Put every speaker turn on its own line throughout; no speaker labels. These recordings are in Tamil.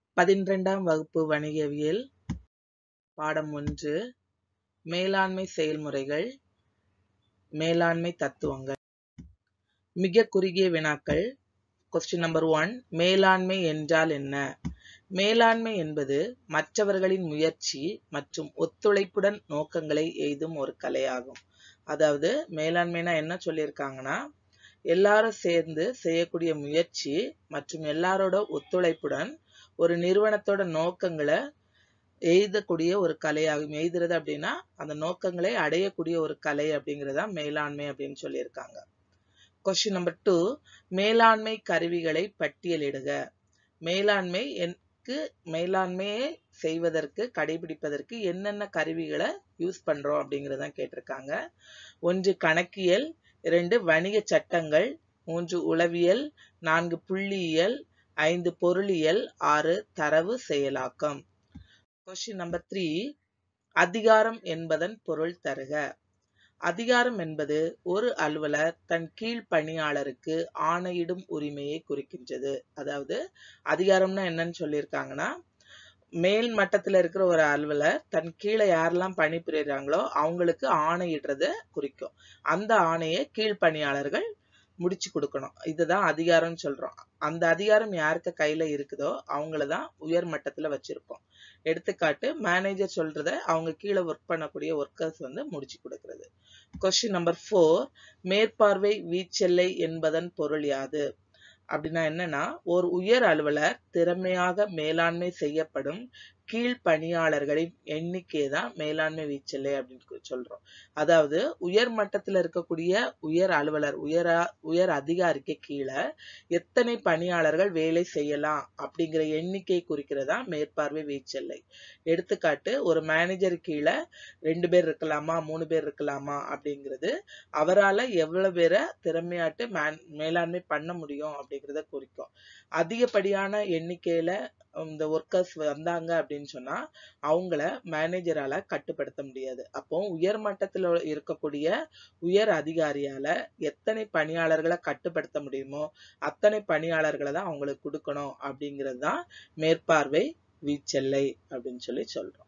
பதின்ரெண்டாம் வகுப்பு வணிகவியல் பாடம் ஒன்று மேலாண்மை செயல்முறைகள் மேலாண்மை தத்துவங்கள் மிக குறுகிய வினாக்கள் கொஸ்டின் நம்பர் ஒன் மேலாண்மை என்றால் என்ன மேலாண்மை என்பது மற்றவர்களின் முயற்சி மற்றும் ஒத்துழைப்புடன் நோக்கங்களை எய்தும் ஒரு கலையாகும் அதாவது மேலாண்மைனா என்ன சொல்லியிருக்காங்கன்னா எல்லாரும் சேர்ந்து செய்யக்கூடிய முயற்சி மற்றும் எல்லாரோட ஒத்துழைப்புடன் ஒரு நிறுவனத்தோட நோக்கங்களை எய்தக்கூடிய ஒரு கலையாகும் எய்துறது அப்படின்னா அந்த நோக்கங்களை அடையக்கூடிய ஒரு கலை அப்படிங்கிறதா மேலாண்மை அப்படின்னு சொல்லியிருக்காங்க கொஸ்டின் நம்பர் டூ மேலாண்மை கருவிகளை பட்டியலிடுக மேலாண்மை எனக்கு மேலாண்மையை செய்வதற்கு கடைபிடிப்பதற்கு என்னென்ன கருவிகளை யூஸ் பண்றோம் அப்படிங்கறதான் கேட்டிருக்காங்க ஒன்று கணக்கியல் இரண்டு வணிக சட்டங்கள் மூன்று உளவியல் நான்கு புள்ளியியல் ஐந்து பொருளியல் ஆறு தரவு செயலாக்கம் கொஸ்டின் நம்பர் த்ரீ அதிகாரம் என்பதன் பொருள் தருக அதிகாரம் என்பது ஒரு அலுவலர் தன் கீழ் பணியாளருக்கு ஆணையிடும் உரிமையை குறிக்கின்றது அதாவது அதிகாரம்னா என்னன்னு சொல்லியிருக்காங்கன்னா மேல் மட்டத்துல இருக்கிற ஒரு அலுவலர் தன் கீழே யாரெல்லாம் பணிபுரியுறாங்களோ அவங்களுக்கு ஆணையிடுறத குறிக்கும் அந்த ஆணையை கீழ்ப்பணியாளர்கள் முடிச்சு கொடுக்கணும் இதுதான் அதிகாரம்னு சொல்றோம் அந்த அதிகாரம் யாருக்கு கையில இருக்குதோ அவங்களதான் உயர் மட்டத்துல வச்சிருப்போம் எடுத்துக்காட்டு மேனேஜர் சொல்றத அவங்க கீழே ஒர்க் பண்ணக்கூடிய ஒர்க்கர்ஸ் வந்து முடிச்சு கொடுக்கறது கொஸ்டின் நம்பர் ஃபோர் மேற்பார்வை வீச்செல்லை என்பதன் பொருள் யாது அப்படின்னா என்னன்னா ஒரு உயர் அலுவலர் திறமையாக மேலாண்மை செய்யப்படும் கீழ் பணியாளர்களின் எண்ணிக்கை தான் மேலாண்மை வீச்செல்லை அப்படின்னு சொல்றோம் அதாவது உயர் மட்டத்துல இருக்கக்கூடிய உயர் அலுவலர் உயர உயர் அதிகாரிக்கு கீழே எத்தனை பணியாளர்கள் வேலை செய்யலாம் அப்படிங்கிற எண்ணிக்கை குறிக்கிறதா மேற்பார்வை வீச்செல்லை எடுத்துக்காட்டு ஒரு மேனேஜர் கீழே ரெண்டு பேர் இருக்கலாமா மூணு பேர் இருக்கலாமா அப்படிங்கிறது அவரால் எவ்வளவு பேரை திறமையாட்டு மேலாண்மை பண்ண முடியும் அப்படிங்கிறத குறிக்கும் அதிகப்படியான எண்ணிக்கையில இந்த ஒர்க்கர்ஸ் வந்தாங்க அப்படின்னு சொன்னா அவங்கள மேனேஜரால கட்டுப்படுத்த முடியாது அப்போ உயர் மட்டத்துல இருக்கக்கூடிய உயர் அதிகாரியால எத்தனை பணியாளர்களை கட்டுப்படுத்த முடியுமோ அத்தனை பணியாளர்களை தான் அவங்களுக்கு கொடுக்கணும் அப்படிங்கிறது தான் மேற்பார்வை வீச்செல்லை அப்படின்னு சொல்லி சொல்றோம்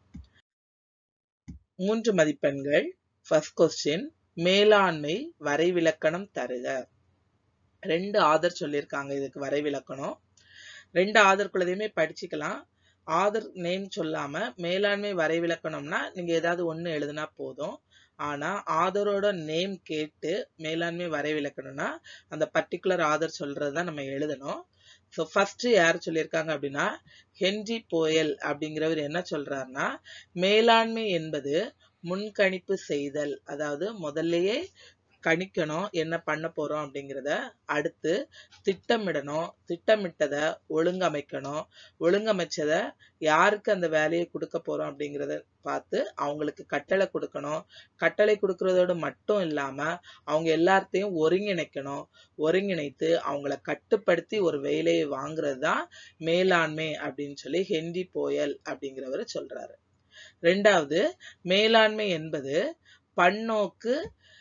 மூன்று மதிப்பெண்கள் ஃபர்ஸ்ட் கொஸ்டின் மேலாண்மை வரைவிலக்கணம் தருக ரெண்டு ஆதர் சொல்லியிருக்காங்க இதுக்கு வரைவிலக்கணம் ரெண்டு ஆதர்க்குள்ளதையுமே படிச்சுக்கலாம் ஆதர் நேம் சொல்லாம மேலாண்மை வரைவிலக்கணம்னா நீங்க ஏதாவது ஒண்ணு எழுதுனா போதும் ஆனா ஆதரோட நேம் கேட்டு மேலாண்மை வரைவிலக்கணம்னா அந்த பர்டிகுலர் ஆதர் சொல்றதுதான் நம்ம எழுதணும் ஸோ ஃபர்ஸ்ட் யார் சொல்லியிருக்காங்க அப்படின்னா ஹென்ரி போயல் அப்படிங்கிறவர் என்ன சொல்றாருன்னா மேலாண்மை என்பது முன்கணிப்பு செய்தல் அதாவது முதல்லயே கணிக்கணும் என்ன பண்ண போறோம் அப்படிங்கிறத அடுத்து திட்டமிடணும் திட்டமிட்டதை ஒழுங்கமைக்கணும் ஒழுங்கமைச்சதை யாருக்கு அந்த வேலையை கொடுக்க போறோம் அப்படிங்கிறத பார்த்து அவங்களுக்கு கட்டளை கொடுக்கணும் கட்டளை கொடுக்கறதோடு மட்டும் இல்லாம அவங்க எல்லாத்தையும் ஒருங்கிணைக்கணும் ஒருங்கிணைத்து அவங்கள கட்டுப்படுத்தி ஒரு வேலையை வாங்குறது தான் மேலாண்மை அப்படின்னு சொல்லி ஹென்ரி போயல் அப்படிங்கிறவர் சொல்றாரு ரெண்டாவது மேலாண்மை என்பது பன்னோக்கு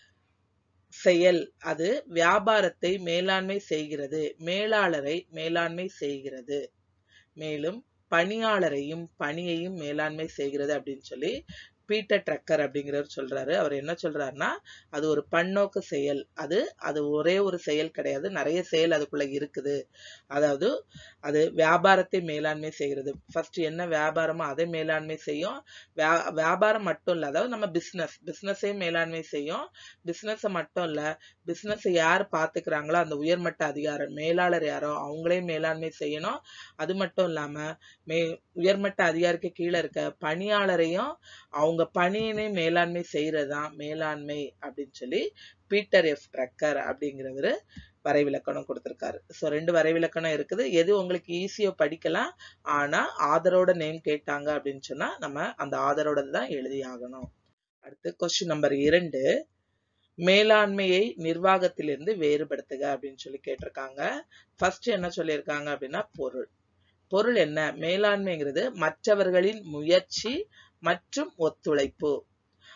செயல் அது வியாபாரத்தை மேலாண்மை செய்கிறது மேலாளரை மேலாண்மை செய்கிறது மேலும் பணியாளரையும் பணியையும் மேலாண்மை செய்கிறது அப்படின்னு சொல்லி பீட்டர் ட்ரக்கர் அப்படிங்கிறவர் சொல்றாரு அவர் என்ன சொல்றாருன்னா அது ஒரு பன்னோக்கு செயல் அது அது ஒரே ஒரு செயல் கிடையாது நிறைய செயல் அதுக்குள்ள இருக்குது அதாவது அது வியாபாரத்தை மேலாண்மை செய்கிறது ஃபர்ஸ்ட் என்ன வியாபாரமோ அதை மேலாண்மை செய்யும் வியாபாரம் மட்டும் இல்ல அதாவது நம்ம பிசினஸ் பிசினஸையும் மேலாண்மை செய்யும் பிசினஸை மட்டும் இல்ல பிசினஸை யார் பாத்துக்கிறாங்களோ அந்த உயர்மட்ட அதிகாரம் மேலாளர் யாரோ அவங்களையும் மேலாண்மை செய்யணும் அது மட்டும் இல்லாம மே உயர்மட்ட அதிகாரிக்கு கீழே இருக்க பணியாளரையும் அவங்க பணியினை மேலாண்மை செய்யறதுதான் மேலாண்மை அப்படின்னு சொல்லி பீட்டர் எஃப் ட்ரக்கர் அப்படிங்கிறவரு வரைவிலக்கணம் கொடுத்திருக்காரு ஸோ ரெண்டு வரைவிலக்கணம் இருக்குது எது உங்களுக்கு ஈஸியோ படிக்கலாம் ஆனா ஆதரோட நேம் கேட்டாங்க அப்படின்னு சொன்னா நம்ம அந்த ஆதரோட தான் எழுதி ஆகணும் அடுத்து கொஸ்டின் நம்பர் இரண்டு மேலாண்மையை நிர்வாகத்திலிருந்து வேறுபடுத்துக அப்படின்னு சொல்லி கேட்டிருக்காங்க ஃபர்ஸ்ட் என்ன சொல்லியிருக்காங்க அப்படின்னா பொருள் பொருள் என்ன மேலாண்மைங்கிறது மற்றவர்களின் முயற்சி மற்றும் ஒத்துழைப்பு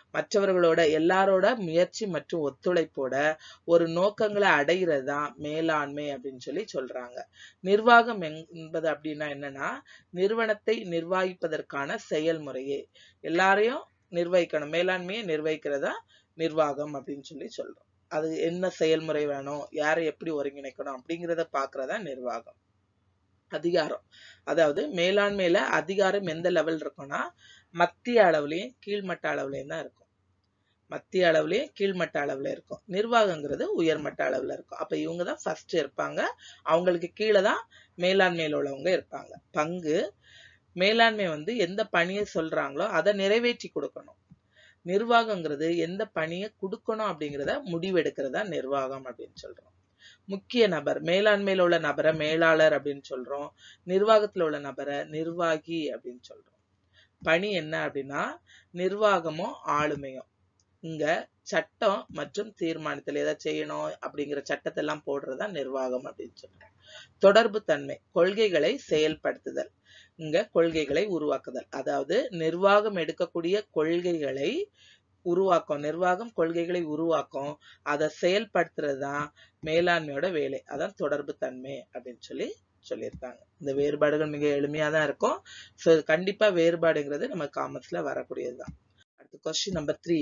மற்றவர்களோட எல்லாரோட முயற்சி மற்றும் ஒத்துழைப்போட ஒரு நோக்கங்களை அடைகிறது தான் மேலாண்மை அப்படின்னு சொல்லி சொல்றாங்க நிர்வாகம் என்பது அப்படின்னா என்னன்னா நிறுவனத்தை நிர்வகிப்பதற்கான செயல்முறையே எல்லாரையும் நிர்வகிக்கணும் மேலாண்மையை நிர்வகிக்கிறதா நிர்வாகம் அப்படின்னு சொல்லி சொல்றோம் அது என்ன செயல்முறை வேணும் யாரை எப்படி ஒருங்கிணைக்கணும் அப்படிங்கிறத பாக்குறதா நிர்வாகம் அதிகாரம் அதாவது மேலாண்மையில அதிகாரம் எந்த லெவல் இருக்கும்னா மத்திய அளவுலயும் கீழ்மட்ட அளவுலயும் தான் இருக்கும் மத்திய அளவுலயும் கீழ்மட்ட அளவுல இருக்கும் நிர்வாகங்கிறது உயர்மட்ட அளவுல இருக்கும் அப்ப இவங்க தான் ஃபர்ஸ்ட் இருப்பாங்க அவங்களுக்கு கீழே தான் மேலாண்மையில உள்ளவங்க இருப்பாங்க பங்கு மேலாண்மை வந்து எந்த பணியை சொல்றாங்களோ அதை நிறைவேற்றி கொடுக்கணும் நிர்வாகங்கிறது எந்த பணியை கொடுக்கணும் அப்படிங்கிறத முடிவெடுக்கிறதா நிர்வாகம் அப்படின்னு சொல்றோம் முக்கிய நபர் மேலாண்மையில உள்ள நபரை மேலாளர் அப்படின்னு சொல்றோம் நிர்வாகத்துல உள்ள நபரை நிர்வாகி அப்படின்னு சொல்றோம் பணி என்ன அப்படின்னா நிர்வாகமும் ஆளுமையும் இங்க சட்டம் மற்றும் தீர்மானத்தில் எதை செய்யணும் அப்படிங்கிற சட்டத்தை எல்லாம் போடுறதா நிர்வாகம் அப்படின்னு சொல்றோம் தொடர்பு தன்மை கொள்கைகளை செயல்படுத்துதல் இங்க கொள்கைகளை உருவாக்குதல் அதாவது நிர்வாகம் எடுக்கக்கூடிய கொள்கைகளை உருவாக்கும் நிர்வாகம் கொள்கைகளை உருவாக்கும் அதை செயல்படுத்துறது தான் மேலாண்மையோட வேலை அதான் தொடர்பு தன்மை அப்படின்னு சொல்லி சொல்லியிருக்காங்க இந்த வேறுபாடுகள் மிக எளிமையா தான் இருக்கும் ஸோ கண்டிப்பா வேறுபாடுங்கிறது நம்ம காமர்ஸ்ல வரக்கூடியதுதான் அடுத்து கொஸ்டின் நம்பர் த்ரீ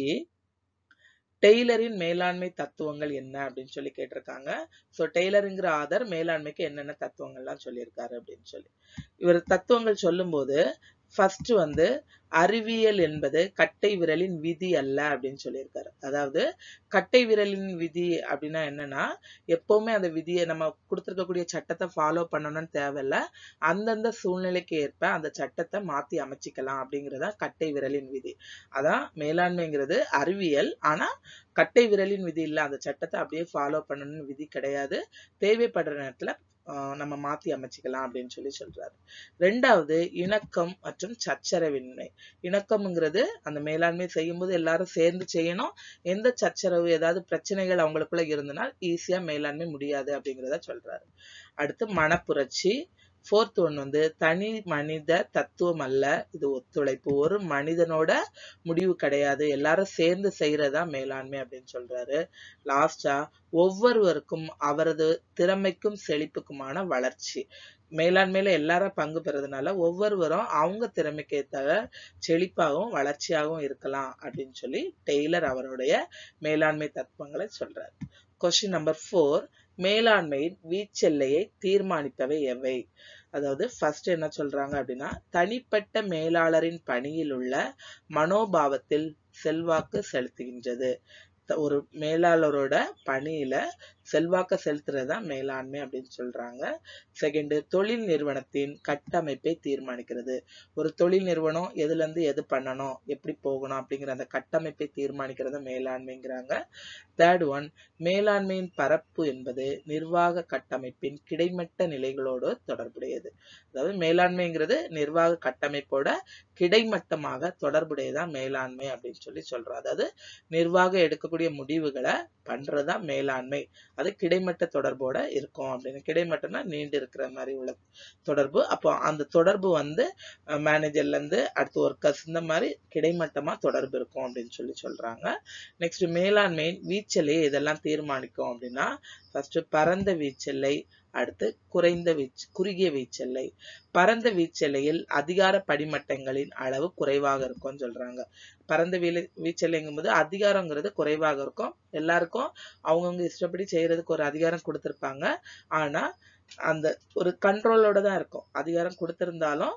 டெய்லரின் மேலாண்மை தத்துவங்கள் என்ன அப்படின்னு சொல்லி கேட்டிருக்காங்க ஸோ டெய்லருங்கிற ஆதர் மேலாண்மைக்கு என்னென்ன தத்துவங்கள்லாம் சொல்லியிருக்காரு அப்படின்னு சொல்லி இவர் தத்துவங்கள் சொல்லும்போது ஃபர்ஸ்ட் வந்து அறிவியல் என்பது கட்டை விரலின் விதி அல்ல அப்படின்னு சொல்லியிருக்காரு அதாவது கட்டை விரலின் விதி அப்படின்னா என்னன்னா எப்பவுமே அந்த விதியை நம்ம கொடுத்துருக்கக்கூடிய சட்டத்தை ஃபாலோ பண்ணணும்னு தேவையில்ல அந்தந்த சூழ்நிலைக்கு ஏற்ப அந்த சட்டத்தை மாத்தி அமைச்சிக்கலாம் அப்படிங்கிறதா கட்டை விரலின் விதி அதான் மேலாண்மைங்கிறது அறிவியல் ஆனா கட்டை விரலின் விதி இல்ல அந்த சட்டத்தை அப்படியே ஃபாலோ பண்ணணும்னு விதி கிடையாது தேவைப்படுற நேரத்துல நம்ம மாத்தி அமைச்சிக்கலாம் அப்படின்னு சொல்லி சொல்றாரு ரெண்டாவது இணக்கம் மற்றும் சச்சரவின்மை இணக்கம்ங்கிறது அந்த மேலாண்மை செய்யும்போது எல்லாரும் சேர்ந்து செய்யணும் எந்த சச்சரவு ஏதாவது பிரச்சனைகள் அவங்களுக்குள்ள இருந்தனால் ஈஸியா மேலாண்மை முடியாது அப்படிங்கிறத சொல்றாரு அடுத்து மனப்புரட்சி ஃபோர்த் ஒன் வந்து தனி மனித தத்துவம் அல்ல இது ஒத்துழைப்பு ஒரு மனிதனோட முடிவு கிடையாது எல்லாரும் சேர்ந்து செய்யறதா மேலாண்மை அப்படின்னு சொல்றாரு லாஸ்டா ஒவ்வொருவருக்கும் அவரது திறமைக்கும் செழிப்புக்குமான வளர்ச்சி மேலாண்மையில எல்லாரும் பங்கு பெறதுனால ஒவ்வொருவரும் அவங்க திறமைக்கு ஏற்ற செழிப்பாகவும் வளர்ச்சியாகவும் இருக்கலாம் அப்படின்னு சொல்லி டெய்லர் அவருடைய மேலாண்மை தத்துவங்களை சொல்றாரு கொஸ்டின் நம்பர் ஃபோர் மேலாண்மையின் வீச்செல்லையை தீர்மானிப்பவை எவை அதாவது ஃபர்ஸ்ட் என்ன சொல்றாங்க அப்படின்னா தனிப்பட்ட மேலாளரின் பணியில் உள்ள மனோபாவத்தில் செல்வாக்கு செலுத்துகின்றது ஒரு மேலாளரோட பணியில செல்வாக்க செலுத்துறதா மேலாண்மை அப்படின்னு சொல்றாங்க செகண்ட் தொழில் நிறுவனத்தின் கட்டமைப்பை தீர்மானிக்கிறது ஒரு தொழில் நிறுவனம் எதுல இருந்து எது பண்ணணும் எப்படி போகணும் அப்படிங்கிற அந்த கட்டமைப்பை தீர்மானிக்கிறது மேலாண்மைங்கிறாங்க தேர்ட் ஒன் மேலாண்மையின் பரப்பு என்பது நிர்வாக கட்டமைப்பின் கிடைமட்ட நிலைகளோடு தொடர்புடையது அதாவது மேலாண்மைங்கிறது நிர்வாக கட்டமைப்போட கிடைமட்டமாக தொடர்புடையதா மேலாண்மை அப்படின்னு சொல்லி சொல்றோம் அதாவது நிர்வாகம் எடுக்கக்கூடிய முடிவுகளை பண்றதா மேலாண்மை அது கிடைமட்ட தொடர்போட இருக்கும் அப்படின்னு கிடைமட்டம்னா நீண்டு இருக்கிற மாதிரி உள்ள தொடர்பு அப்போ அந்த தொடர்பு வந்து மேனேஜர்ல இருந்து அடுத்து ஒர்க்கர்ஸ் இந்த மாதிரி கிடைமட்டமா தொடர்பு இருக்கும் அப்படின்னு சொல்லி சொல்றாங்க நெக்ஸ்ட் மேலாண்மையின் வீச்சலை இதெல்லாம் தீர்மானிக்கும் அப்படின்னா ஃபர்ஸ்ட் பரந்த வீச்செல்லை அடுத்து குறைந்த வீச்சு குறுகிய வீச்செல்லை பரந்த வீச்செல்லையில் அதிகார படிமட்டங்களின் அளவு குறைவாக இருக்கும்னு சொல்றாங்க பரந்த வீ வீச்செல்லைங்கும் போது அதிகாரங்கிறது குறைவாக இருக்கும் எல்லாருக்கும் அவங்கவுங்க இஷ்டப்படி செய்யறதுக்கு ஒரு அதிகாரம் கொடுத்திருப்பாங்க ஆனா அந்த ஒரு கண்ட்ரோலோட தான் இருக்கும் அதிகாரம் கொடுத்திருந்தாலும்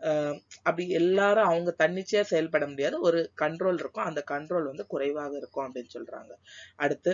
அப்படி எல்லாரும் அவங்க தன்னிச்சையா செயல்பட முடியாது ஒரு கண்ட்ரோல் இருக்கும் அந்த கண்ட்ரோல் வந்து குறைவாக இருக்கும் அப்படின்னு சொல்றாங்க அடுத்து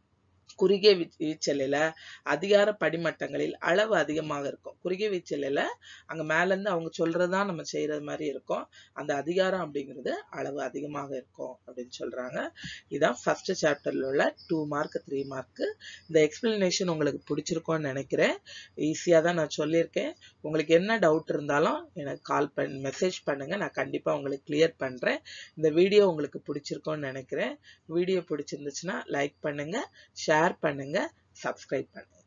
குறுகிய வீச்சலில அதிகார படிமட்டங்களில் அளவு அதிகமாக இருக்கும் குறுகிய வீச்சலில அங்க மேல இருந்து அவங்க சொல்றதுதான் நம்ம செய்யறது மாதிரி இருக்கும் அந்த அதிகாரம் அப்படிங்கிறது அளவு அதிகமாக இருக்கும் அப்படின்னு சொல்றாங்க இதான் ஃபர்ஸ்ட் சாப்டர்ல உள்ள டூ மார்க் த்ரீ மார்க் இந்த எக்ஸ்பிளனேஷன் உங்களுக்கு பிடிச்சிருக்கோன்னு நினைக்கிறேன் ஈஸியா தான் நான் சொல்லியிருக்கேன் உங்களுக்கு என்ன டவுட் இருந்தாலும் எனக்கு கால் பண்ணி மெசேஜ் பண்ணுங்க நான் கண்டிப்பா உங்களுக்கு கிளியர் பண்றேன் இந்த வீடியோ உங்களுக்கு பிடிச்சிருக்கோன்னு நினைக்கிறேன் வீடியோ பிடிச்சிருந்துச்சுன்னா லைக் பண்ணுங்க ஷேர் பண்ணுங்க சப்ஸ்கிரைப் பண்ணுங்க